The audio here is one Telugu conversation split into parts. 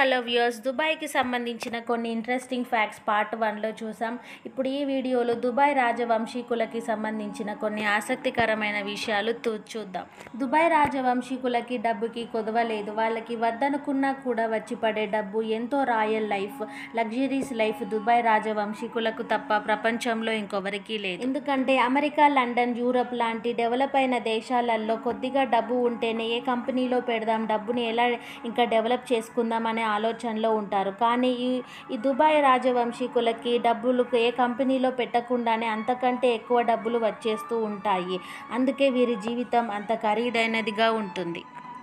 హలో వ్యూయర్స్ దుబాయ్కి సంబంధించిన కొన్ని ఇంట్రెస్టింగ్ ఫ్యాక్ట్స్ పార్ట్ వన్లో చూసాం ఇప్పుడు ఈ వీడియోలో దుబాయ్ రాజవంశీకులకి సంబంధించిన కొన్ని ఆసక్తికరమైన విషయాలు తూ- చూద్దాం దుబాయ్ రాజవంశీకులకి డబ్బుకి కొదవలేదు వాళ్ళకి వద్దనుకున్నా కూడా వచ్చి పడే డబ్బు ఎంతో royal life luxuries life Dubai రాజవంశీకులకు తప్ప ప్రపంచంలో ఇంకొవరికీ లేదు ఎందుకంటే అమెరికా లండన్ యూరప్ లాంటి డెవలప్ అయిన దేశాలలో కొద్దిగా డబ్బు ఉంటేనే ఏ కంపెనీలో పెడదాం డబ్బుని ఎలా ఇంకా డెవలప్ చేసుకుందాం అనే ఆలోచనలో ఉంటారు కానీ ఈ ఈ దుబాయ్ రాజవంశీకులకి డబ్బులు ఏ కంపెనీలో పెట్టకుండానే అంతకంటే ఎక్కువ డబ్బులు వచ్చేస్తూ ఉంటాయి అందుకే వీరి జీవితం అంత ఖరీదైనదిగా ఉంటుంది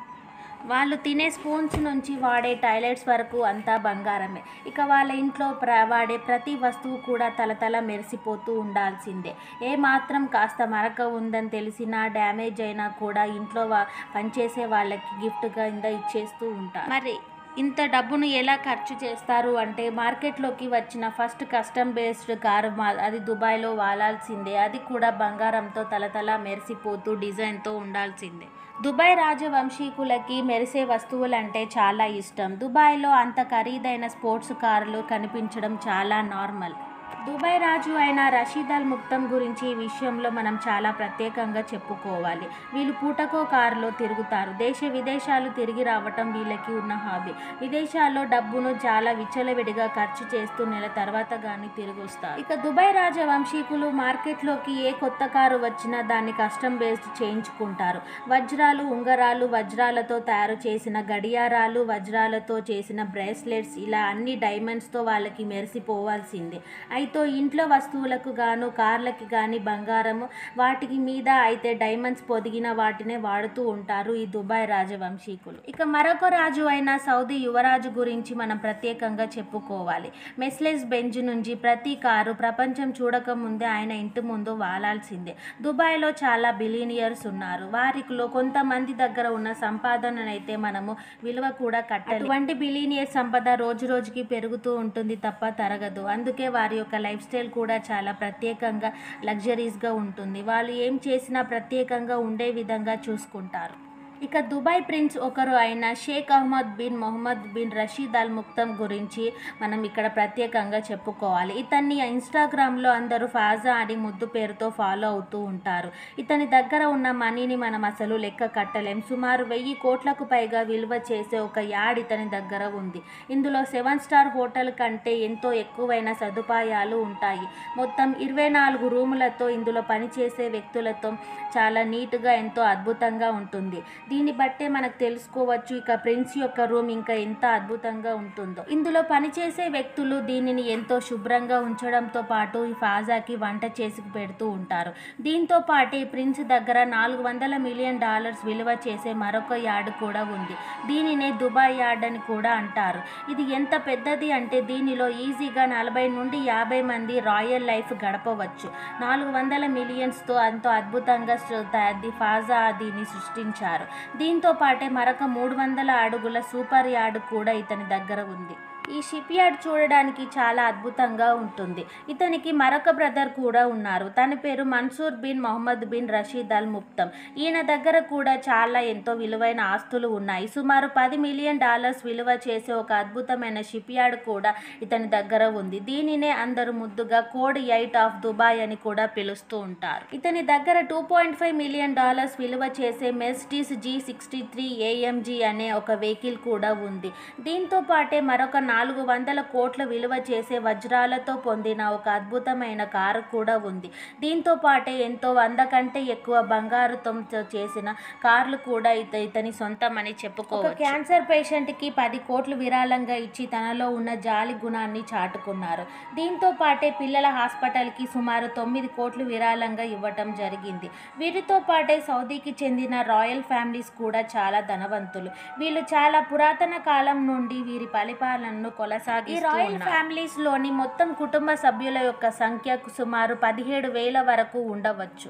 వాళ్ళు తినే స్పూన్స్ నుంచి వాడే టాయిలెట్స్ వరకు అంతా బంగారమే ఇక వాళ్ళ ఇంట్లో ప్ర వాడే ప్రతి వస్తువు కూడా తలతల మెరిసిపోతూ ఉండాల్సిందే ఏ మాత్రం కాస్త మరక ఉందని తెలిసినా డ్యామేజ్ అయినా కూడా ఇంట్లో వా పనిచేసే వాళ్ళకి గిఫ్ట్గా ఇంద ఇచ్చేస్తూ ఉంటారు మరి ఇంత డబ్బును ఎలా ఖర్చు చేస్తారు అంటే మార్కెట్లోకి వచ్చిన ఫస్ట్ కస్టమ్ బేస్డ్ కారు మా అది దుబాయ్లో వాలాల్సిందే అది కూడా బంగారంతో తలతల మెరిసిపోతూ డిజైన్తో ఉండాల్సిందే దుబాయ్ రాజవంశీకులకి మెరిసే వస్తువులంటే చాలా ఇష్టం దుబాయ్లో అంత ఖరీదైన స్పోర్ట్స్ కార్లు కనిపించడం చాలా నార్మల్ దుబాయ్ రాజు అయిన రషీద్ అల్ ముక్తం గురించి ఈ విషయంలో మనం చాలా ప్రత్యేకంగా చెప్పుకోవాలి వీళ్ళు పూటకో కారులో తిరుగుతారు దేశ విదేశాలు తిరిగి రావటం వీళ్ళకి ఉన్న హాబీ విదేశాల్లో డబ్బును చాలా విచ్చలవిడిగా ఖర్చు చేస్తూ నెల తర్వాత కానీ తిరిగి వస్తారు ఇక దుబాయ్ రాజవంశీకులు మార్కెట్లోకి ఏ కొత్త కారు వచ్చినా దాన్ని కస్టమ్ బేస్డ్ చేయించుకుంటారు వజ్రాలు ఉంగరాలు వజ్రాలతో తయారు చేసిన గడియారాలు వజ్రాలతో చేసిన బ్రేస్లెట్స్ ఇలా అన్ని డైమండ్స్తో వాళ్ళకి మెరిసిపోవాల్సిందే అయితే ఇంట్లో వస్తువులకు గాను కార్లకి కానీ బంగారము వాటికి మీద అయితే డైమండ్స్ పొదిగిన వాటినే వాడుతూ ఉంటారు ఈ దుబాయ్ రాజవంశీకులు ఇక మరొక రాజు అయిన సౌదీ యువరాజు గురించి మనం ప్రత్యేకంగా చెప్పుకోవాలి మెస్లెస్ బెంజ్ నుంచి ప్రతి కారు ప్రపంచం చూడక ముందే ఆయన ఇంటి ముందు వాలాల్సిందే దుబాయ్లో చాలా బిలీనియర్స్ ఉన్నారు వారిలో కొంతమంది దగ్గర ఉన్న సంపాదననైతే మనము విలువ కూడా కట్టాలి అటువంటి బిలీనియర్ సంపద రోజు రోజుకి పెరుగుతూ ఉంటుంది తప్ప తరగదు అందుకే వారి యొక్క లైఫ్ స్టైల్ కూడా చాలా ప్రత్యేకంగా లగ్జరీస్గా ఉంటుంది వాళ్ళు ఏం చేసినా ప్రత్యేకంగా ఉండే విధంగా చూసుకుంటారు ఇక దుబాయ్ ప్రిన్స్ ఒకరు అయిన Sheikh Ahmed bin Mohammed bin Rashid Al Maktoum గురించి మనం ఇక్కడ ప్రత్యేకంగా చెప్పుకోవాలి ఇతన్ని ఇన్స్టాగ్రామ్లో అందరూ ఫాజా అని ముద్దు పేరుతో ఫాలో అవుతూ ఉంటారు ఇతని దగ్గర ఉన్న మనీని మనం అసలు లెక్క కట్టలేం సుమారు వెయ్యి కోట్లకు పైగా విలువ చేసే ఒక యాడ్ ఇతని దగ్గర ఉంది ఇందులో సెవెన్ స్టార్ హోటల్ కంటే ఎంతో ఎక్కువైన సదుపాయాలు ఉంటాయి మొత్తం ఇరవై నాలుగు రూములతో ఇందులో పనిచేసే వ్యక్తులతో చాలా నీట్గా ఎంతో అద్భుతంగా ఉంటుంది దీన్ని బట్టే మనకు తెలుసుకోవచ్చు ఇక ప్రిన్స్ యొక్క రూమ్ ఇంకా ఎంత అద్భుతంగా ఉంటుందో ఇందులో పనిచేసే వ్యక్తులు దీనిని ఎంతో శుభ్రంగా ఉంచడంతో పాటు ఈ ఫాజాకి వంట చేసి పెడుతూ ఉంటారు దీంతో పాటు ఈ ప్రిన్స్ దగ్గర నాలుగు వందల మిలియన్ డాలర్స్ విలువ చేసే మరొక యార్డ్ కూడా ఉంది దీనినే దుబాయ్ యార్డ్ అని కూడా అంటారు ఇది ఎంత పెద్దది అంటే దీనిలో ఈజీగా నలభై నుండి యాభై మంది రాయల్ లైఫ్ గడపవచ్చు నాలుగు వందల మిలియన్స్తో ఎంతో అద్భుతంగా సృ- ది ఫాజా దీన్ని సృష్టించారు దీంతో పాటే మరొక మూడు వందల అడుగుల సూపర్ యార్డ్ కూడా ఇతని దగ్గర ఉంది ఈ షిప్ యార్డ్ చూడడానికి చాలా అద్భుతంగా ఉంటుంది ఇతనికి మరొక బ్రదర్ కూడా ఉన్నారు తన పేరు Mansoor bin Mohammed bin Rashid Al Maktoum ఈయన దగ్గర కూడా చాలా ఎంతో విలువైన ఆస్తులు ఉన్నాయి సుమారు పది మిలియన్ డాలర్స్ విలువ చేసే ఒక అద్భుతమైన షిప్ యార్డ్ కూడా ఇతని దగ్గర ఉంది దీనినే అందరూ ముద్దుగా కోడ్ ఎయిట్ ఆఫ్ దుబాయ్ అని కూడా పిలుస్తూ ఉంటారు ఇతని దగ్గర two point five million dollars విలువ చేసే Mercedes G sixty three AMG అనే ఒక వెహికల్ కూడా ఉంది దీంతో పాటే మరొక నాలుగు వందల కోట్ల విలువ చేసే వజ్రాలతో పొందిన ఒక అద్భుతమైన కారు కూడా ఉంది దీంతో పాటే ఎంతో వంద కంటే ఎక్కువ బంగారుతో చేసిన కార్లు కూడా ఇత ఇతని సొంతమని చెప్పుకోవచ్చు క్యాన్సర్ పేషెంట్ కి పది కోట్లు విరాళంగా ఇచ్చి తనలో ఉన్న జాలి గుణాన్ని చాటుకున్నారు దీంతో పాటే పిల్లల హాస్పిటల్కి సుమారు తొమ్మిది కోట్లు విరాళంగా ఇవ్వటం జరిగింది వీరితో పాటే సౌదీకి చెందిన రాయల్ ఫ్యామిలీస్ కూడా చాలా ధనవంతులు వీళ్ళు చాలా పురాతన కాలం నుండి వీరి పరిపాలనను కొనసాగి రాయల్ ఫ్యామిలీస్ లోని మొత్తం కుటుంబ సభ్యుల యొక్క సంఖ్య సుమారు పదిహేడు వేల వరకు ఉండవచ్చు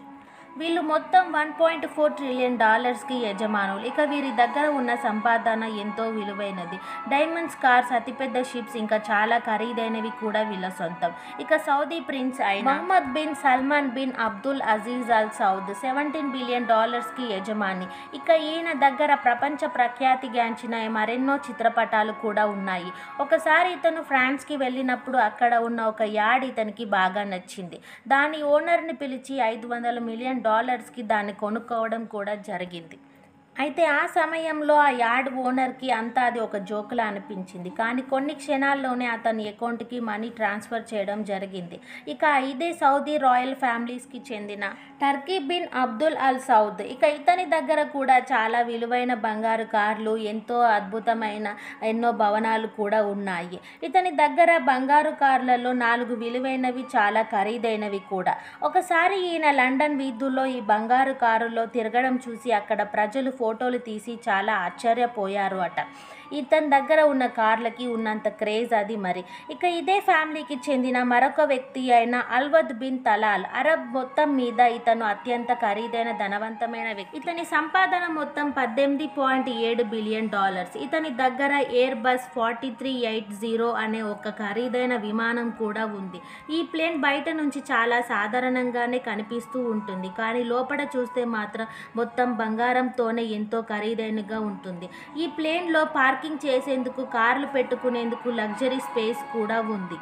వీళ్ళు మొత్తం వన్ పాయింట్ ఫోర్ ట్రిలియన్ డాలర్స్కి యజమానులు ఇక వీరి దగ్గర ఉన్న సంపాదన ఎంతో విలువైనది డైమండ్స్ కార్స్ అతిపెద్ద షిప్స్ ఇంకా చాలా ఖరీదైనవి కూడా వీళ్ళ సొంతం ఇక సౌదీ ప్రిన్స్ అయిన Mohammed bin Salman bin Abdul Aziz Al Saud seventeen billion డాలర్స్కి యజమాని ఇక ఈయన దగ్గర ప్రపంచ ప్రఖ్యాతిగాంచిన మరెన్నో చిత్రపటాలు కూడా ఉన్నాయి ఒకసారి ఇతను ఫ్రాన్స్కి వెళ్ళినప్పుడు అక్కడ ఉన్న ఒక యాడ్ ఇతనికి బాగా నచ్చింది దాని ఓనర్ని పిలిచి ఐదు వందల మిలియన్ డాలర్స్కి దాన్ని కొనుక్కోవడం కూడా జరిగింది అయితే ఆ సమయంలో ఆ యార్డ్ ఓనర్కి అంతా అది ఒక జోకులా అనిపించింది కానీ కొన్ని క్షణాల్లోనే అతని అకౌంట్కి మనీ ట్రాన్స్ఫర్ చేయడం జరిగింది ఇక ఇదే సౌదీ రాయల్ ఫ్యామిలీస్కి చెందిన Turki bin Abdul Al Saud ఇక ఇతని దగ్గర కూడా చాలా విలువైన బంగారు కార్లు ఎంతో అద్భుతమైన ఎన్నో భవనాలు కూడా ఉన్నాయి ఇతని దగ్గర బంగారు కార్లలో నాలుగు విలువైనవి చాలా ఖరీదైనవి కూడా ఒకసారి ఈయన లండన్ వీధుల్లో ఈ బంగారు కారులో తిరగడం చూసి అక్కడ ప్రజలు ఫోటోలు తీసి చాలా ఆశ్చర్యపోయారు అట ఇతని దగ్గర ఉన్న కార్లకి ఉన్నంత క్రేజ్ అది మరి ఇక ఇదే ఫ్యామిలీకి చెందిన మరొక వ్యక్తి అయిన అల్వద్ బిన్ తలాల్ అరబ్ మొత్తం మీద ఇతను అత్యంత ఖరీదైన ధనవంతమైన వ్యక్తి ఇతని సంపాదన మొత్తం పద్దెనిమిది పాయింట్ ఏడు బిలియన్ డాలర్స్ ఇతని దగ్గర Airbus forty three eight zero అనే ఒక ఖరీదైన విమానం కూడా ఉంది ఈ ప్లేన్ బయట నుంచి చాలా సాధారణంగానే కనిపిస్తూ ఉంటుంది కానీ లోపల చూస్తే మాత్రం మొత్తం బంగారంతోనే ఎంతో ఖరీదైనగా ఉంటుంది ఈ ప్లేన్లో పార్కింగ్ చేసేందుకు కార్లు పెట్టుకునేందుకు లగ్జరీ స్పేస్ కూడా ఉంది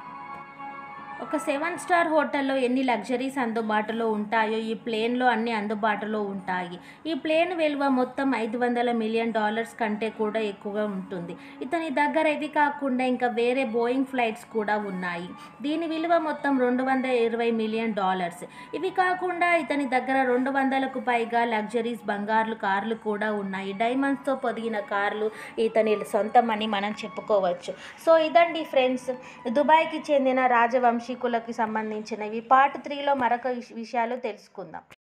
ఒక సెవెన్ స్టార్ హోటల్లో ఎన్ని లగ్జరీస్ అందుబాటులో ఉంటాయో ఈ ప్లేన్లో అన్ని అందుబాటులో ఉంటాయి ఈ ప్లేన్ విలువ మొత్తం ఐదు వందల మిలియన్ డాలర్స్ కంటే కూడా ఎక్కువగా ఉంటుంది ఇతని దగ్గర ఇవి కాకుండా ఇంకా వేరే బోయింగ్ ఫ్లైట్స్ కూడా ఉన్నాయి దీని విలువ మొత్తం రెండు వందల ఇరవై మిలియన్ డాలర్స్ ఇవి కాకుండా ఇతని దగ్గర రెండు వందలకు పైగా లగ్జరీస్ బంగారు కార్లు కూడా ఉన్నాయి డైమండ్స్తో పొదిగిన కార్లు ఇతని సొంతం అని మనం చెప్పుకోవచ్చు సో ఇదండి ఫ్రెండ్స్ దుబాయ్కి చెందిన రాజవంశీకులకి సంబంధించినవి పార్ట్ త్రీలో మరొక విష- విషయాలు తెలుసుకుందాం